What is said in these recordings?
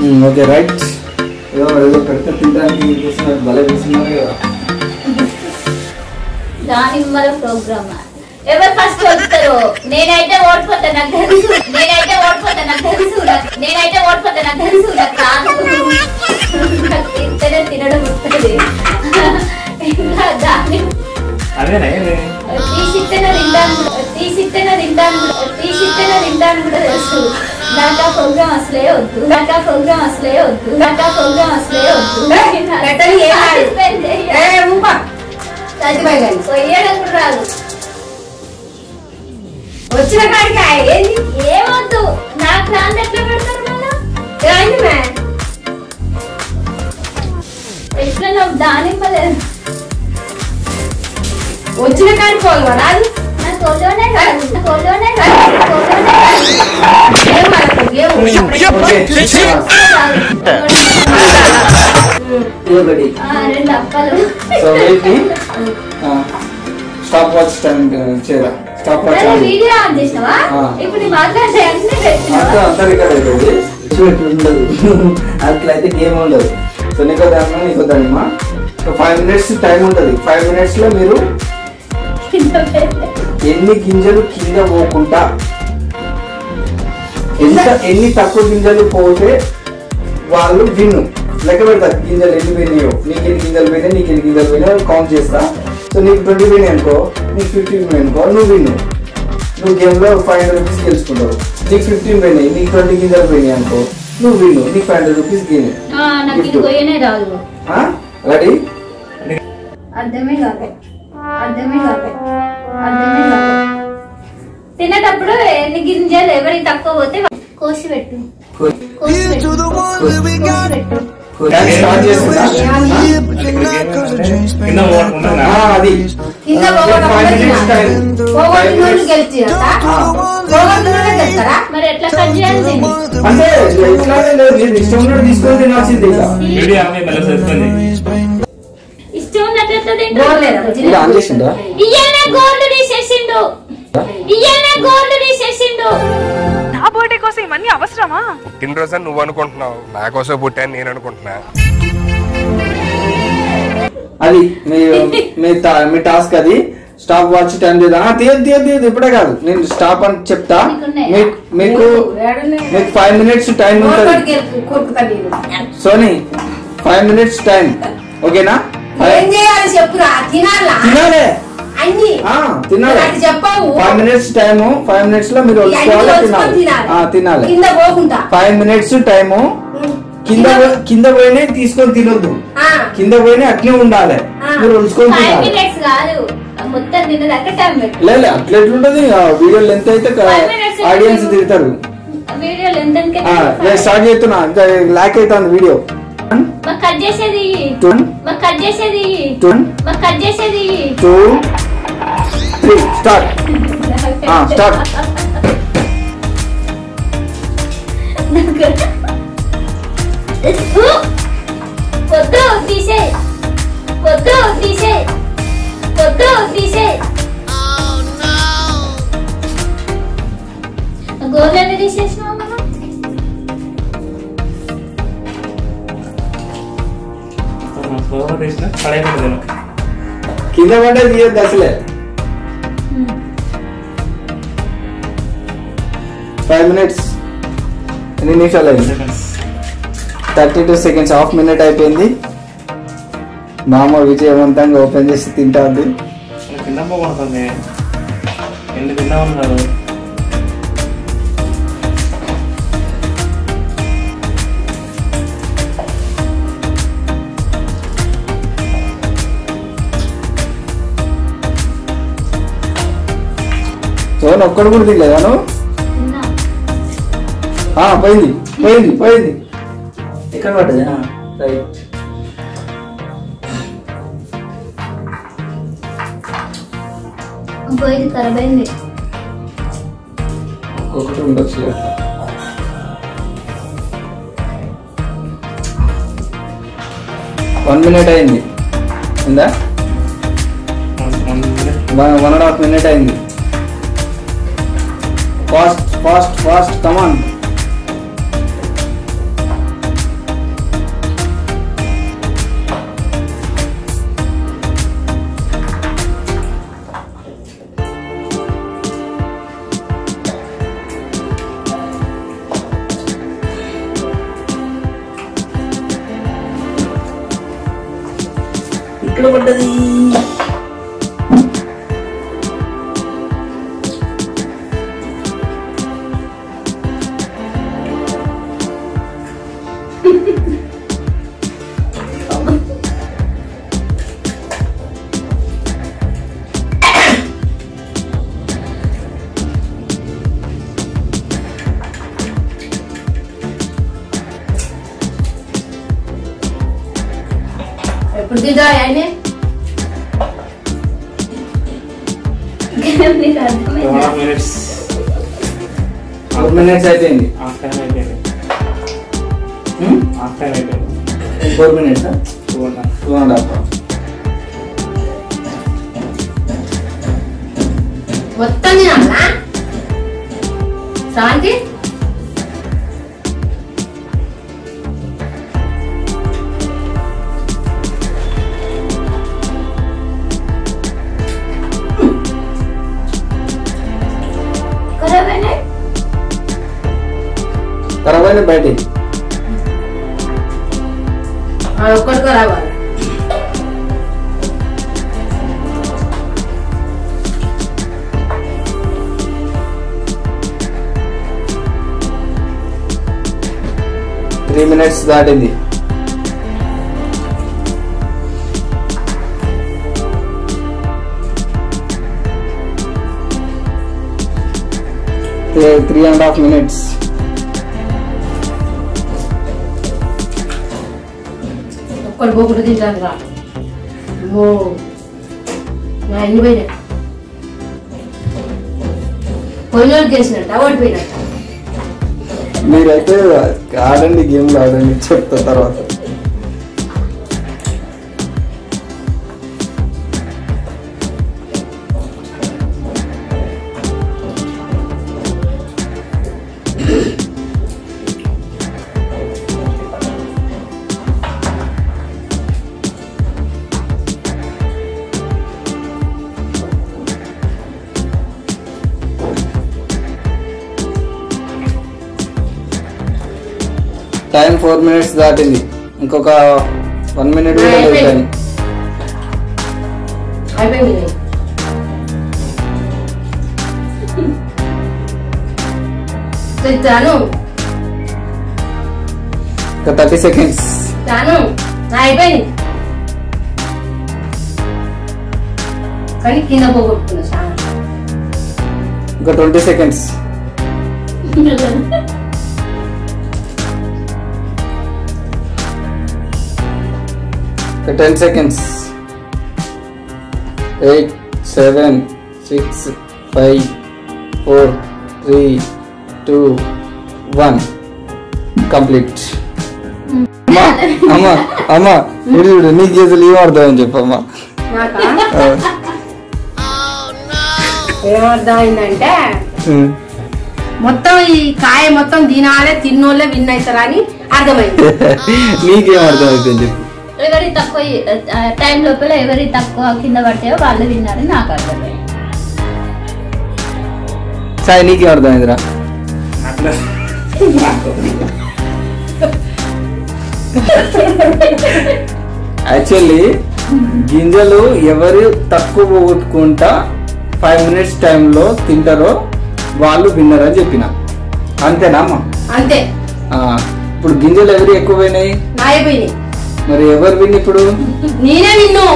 Okay right ఏదో ఏదో పెడితే తినడానికి చూస్తున్నారు భలే చూస్తున్నారు కదా దానిమ్మల ప్రోగ్రామ్ ఎవరు ఫస్ట్ వస్తారు నేనైతే ఓడిపోతా నాకు తెలుసు నేనైతే ఓడిపోతా నాకు తెలుసు నాకు- నేనైతే ఓడిపోతా నాకు తెలుసు నాకు రాదు నాకు తింటేనే తినడం వస్తుంది ఇంకా దాని అదేనా ఇది? తీసిత్తేనే తింటాను తీసిత్తేనే తింటాను తీసిత్తేనే తింటాను కూడా తెలుసు నాకు ఆ ప్రోగ్రామ్ అసలే వద్దు నాకు ఆ ప్రోగ్రామ్ అసలే వద్దు నాకు ఆ ప్రోగ్రామ్ అసలే వద్దు పెట్టని ఏం కాదు. Participate ఏ, చేయాలి. ఊపా. చచ్చిపోయి కానీ. కొయ్యడం కూడా రాదు వచ్చిన కాడికి ఆ ఏంది ఏమొద్దు నాకు రాంది ఎట్లా పెడతారు మళ్ళా ఏంది మే? ఎట్లా నాకు దానిమ్మలేదు వచ్చిన కాడికి పోగలవా రాదు నా కొలోనే రాదు నా కొలోనే రాదు నా కొలోనే రాదు. ఏం వాళ్ళకు ఏం ఓకే ఒకటి ఆ, రెండు అప్పలు so wait stop watch time చేయరా స్టాప్ వాచ్ అరే, వీడియో ఆన్ చేసినావా ఆ. ఇప్పుడు నీ మాట్లాడే అన్ని అంతా పెట్టినావా అంతా రికార్డ్ అయిపోయింది ఇట్లా ఉండదు అట్లయితే గేమ్ ఉండదు సో నీకో దాని నీకో దానిమా సో ఫైవ్ మినిట్స్ టైం ఉంటుంది ఫైవ్ మినిట్స్ లో మీరు ఎన్ని గింజలు కింద పోకుండా ఎంత ఎన్ని తక్కువ గింజలు పోతే వాళ్ళు విన్ను లెక్క పెడతారు గింజలు ఎన్ని పోయినాయో నీకు ఎన్ని గింజలు పోయినాయి నీకు ఎన్ని గింజలు పోయినాయో కౌంట్ చేస్తా సో నీకు ట్వంటీ పోయినాయి అనుకో నీకు ఫిఫ్టీన్ పోయినాయి అనుకో నువ్వు విన్ను నువ్వు గేమ్లో ఫైవ్ హండ్రెడ్ రూపీస్ గెలుచుకుంటావు నీకు ఫిఫ్టీన్ పోయినాయి నీకు ట్వంటీ గింజలు పోయినాయి అనుకో నువ్వు విన్ను నీకు ఫైవ్ హండ్రెడ్ రూపీస్ గెయిన్ ఆ, నాకు ఇది కొయ్యనే రాదు రెడీ అర్థమే కాదు అర్థమే కాదు అర్థమే కాదు తినేటప్పుడు ఎన్ని గింజలు ఎవరికి తక్కువ పోతే కోసి పెట్టు కోసి పెట్టు కోసి పెట్టు స్టార్ట్ చేస్తుందా కింద పోకుండా ఆ, అది కింద పోగొట్టకుండా ఫైవ్ మినిట్స్ టైం పోగొట్టిన వాళ్ళు గెలిచిరట పోగొట్టిన వాళ్ళే గెలుస్తారా మరి ఎట్లా కట్ చేయాలి దీన్ని? అంటే ఇట్లానే లేదు నేను ఇష్టం ఉన్నట్టు తీసుకొని తినాల్సింది ఇంకా వీడియో ఆమె మళ్ళీ చేసుకుంది ఇష్టం ఉన్నట్లు ఎట్లా గోల్ లేదా? తింటావు ఇది ఆన్ చేసిందా ఇయ్యనే గోల్డ్ తీసేసిండు ఇయ్యనే గోల్డ్ తీసేసిండు నా బర్త్డే కోసం ఇవన్నీ అవసరమా పుట్టినరోజు అని నువ్వు అనుకుంటున్నావు నా కోసం పుట్టాను నేను అనుకుంటున్నా అది మీ మీ టా- మీ టాస్క్ అది స్టాప్ వాచ్ టైం చేద్దాం ఆ, తీయదు తీయదు తీయదు ఇప్పుడే కాదు నేను స్టాప్ అని చెప్తా మీకున్నాయా? మీకు మీకు మీకు ఫైవ్ మినిట్స్ టైం ఉంటుంది కొరుకుతా నేను సోనీ ఫైవ్ మినిట్స్ టైం ఓకేనా ఏం చేయాలి చెప్పురా తినాలా తినాలే అన్ని ఆ, తినాలి నాకు చెప్పావు five minutes time five minutes లో మీరు ఈ అన్ని వలుచుకోవాలి వలుచుకొని తినాలి ఆ, తినాలి కింద పోకుండా ఫైవ్ మినిట్స్ టైము కింద పో- కింద పోయినాయి తీసుకొని తినొద్దు ఆ, కింద పోయినాయి అట్లే ఉండాలి ఆ. మీరు ఉంచుకొని ఫైవ్ తినాలి మినిట్స్ కాదు మొత్తం తిన్నదాకా టైం పెట్టు లేదు అట్లా ఎట్లుంటది వీడియో లెంత్ అయితే Five minutes ఆడియన్స్ ఎందుకు? తిడతారు వీడియో లెంత్ నేను స్టార్ట్ చేస్తున్నా ఇంకా లాక్ అవుతాను వీడియో మాకు కట్ చేసేది టూ మాకు కట్ చేసేది టూ మాకు కట్ చేసేది టూ త్రీ స్టార్ట్ స్టార్ట్ వద్దు తీసే వద్దు తీసే వద్దు తీసే గోర్లన్నీ తీసేసినావా మనం ఫోటో తీసిన పడైపోతుంది నేను కింద పడ్డే తీయద్దు అసలే ఫైవ్ మినిట్స్ ఎన్ని నిమిషాలు అయింది seconds thirty two seconds half minute అయిపోయింది మామ విజయవంతంగా ఓపెన్ చేసి తింటాంది కింద పోగొడుతుంది ఎన్ని తిన్నా ఉన్నారు సోన్ ఒక్కడు కూడా తినలేదా నువ్వు తిన్నా ఆ, పోయింది పోయింది పోయింది ఎక్కడ పడ్డది రైట్ పోయింది ఖరాబ్ అయింది ఒక్కొక్కటి ఉండొచ్చు వన్ మినిట్ అయింది ఉందా one minute one one and half minute అయింది ఫాస్ట్ ఫాస్ట్ ఫాస్ట్ కమాన్ ఇక్కడ పడ్డది ఎప్పుడు దిగా ఆయన నీకు అర్థమైందా మినిట్స్ ఫోర్ మినిట్స్ అయిపోయింది హాఫ్ టైం అయిపోయింది హాఫ్ టైం అయిపోయింది four minutes two and half two and half మొత్తం తినాలా శాంతి ఖరాబ్ అయినాయి తర్వాత బయట ఒక్కడికో రావాలి త్రీ మినిట్స్ దాటింది త్రీ అండ్ హాఫ్ మినిట్స్ ఒక్కడు పోకుండా తింటాను రా ఓ నా ఎన్ని పోయినా పోయిన గెలిచినట్ట ఓడిపోయినట్ట మీరైతే ఆడండి గేమ్లు ఆడండి చెప్తా తర్వాత టైం ఫోర్ మినిట్స్ దాటింది ఇంకొక వన్ మినిట్ కూడా లేదు టైం అయిపోయింది తాను ఇంకా థర్టీ సెకండ్స్ తాను అయిపోయింది కానీ కింద పోగొట్టుకున్నా చాలా ఇంకా ట్వంటీ సెకండ్స్ ఇంకా ten seconds eight seven six five four three two one complete అమ్మా అమ్మా అమ్మా ఇడు చూడు నీకు అసలు ఏం అర్థమని చెప్పమ్మా నాకా ఆ. ఏమర్థమైందంటే ఉమ్. మొత్తం ఈ కాయ మొత్తం తినాలే తిన్నోళ్ళే విన్ అవుతారని అర్థమైంది నీకేం అర్థమైందని చెప్పు ఎవరి తక్కువ టైం లోపల ఎవరి తక్కువ కింద పడతాయో వాళ్ళు విన్నారని నాకు అర్థమైంది సాయి నీకేం అర్థమైందిరా అట్లా యాక్చువల్లీ గింజలు ఎవరు తక్కువ పోగొట్టుకుంటా ఫైవ్ మినిట్స్ టైంలో తింటారో వాళ్ళు విన్నర్ అని చెప్పిన అంతేనా అమ్మా అంతే ఆ, ఇప్పుడు గింజలు ఎవరు ఎక్కువ పోయినాయి నా అయిపోయినాయి మరి ఎవరు విన్ ఇప్పుడు నేనే విన్ను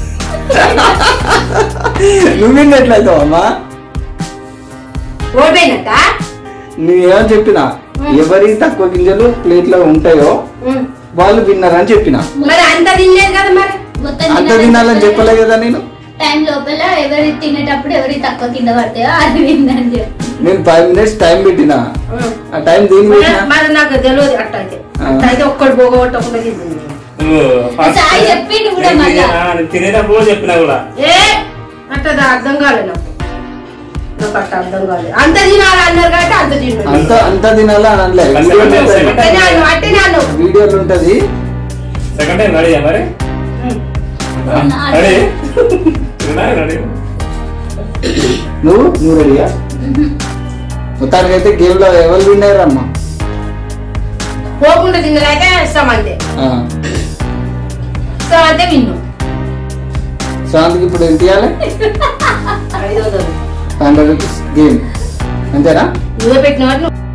నువ్వు విన్నట్లయితావు అమ్మా ఓడిపోయినట్ట నువ్వేమని చెప్పిన ఎవరి తక్కువ గింజలు ప్లేట్ లో ఉంటాయో ఉం. వాళ్ళు విన్నర్ అని చెప్పిన మరి అంత తినలేదు కదా మరి మొత్తం అంత తినాలని చెప్పలే కదా నేను టైం లోపల ఎవరి తినేటప్పుడు ఎవరి తక్కువ కింద పడతాయో అది విందని చెప్పి నేను ఫైవ్ మినిట్స్ టైం పెట్టిన ఉం. ఆ టైం దీని మరి పెట్టిన మరి నాకు తెలియదు అట్టయితే ఆ. అట్టయితే ఒక్కడు పోగొట్టకుండా తింది నువ్వు first సాయి చెప్పిండు కూడా నేను మళ్ళా. తినే- ఆ, నేను తినేటప్పుడు కూడా చెప్పినా కూడా ఏ అట్టది అర్థం కాలేదు నాకు నాకు అట్ట అర్థం కాలేదు అంత తినాలి అన్నారు కాబట్టి అంత తిన్నాను అంత అంత తినాలా అని అనలే అంతే, అంతే, అంతే. అట్టనాను అట్టనాను వీడియోలు ఉంటది సెకండ్ టైం రెడీయా మరి రెడీ రెడీ నువ్వు నువ్వు రెడీయా మొత్తానికైతే గేమ్ లో ఎవరు విన్నారు అమ్మా పోకుండా తిన్నదైతే ఇష్టం అంతే ఆ. ఇష్టం అంతే విన్ను శ్రాంతికి ఇప్పుడు ఎంత ఇవ్వాలి ఐదు వందలు హండ్రెడ్ రూపీస్ గేమ్ అంతేనా నువ్వే పెట్టినవాడు నువ్వు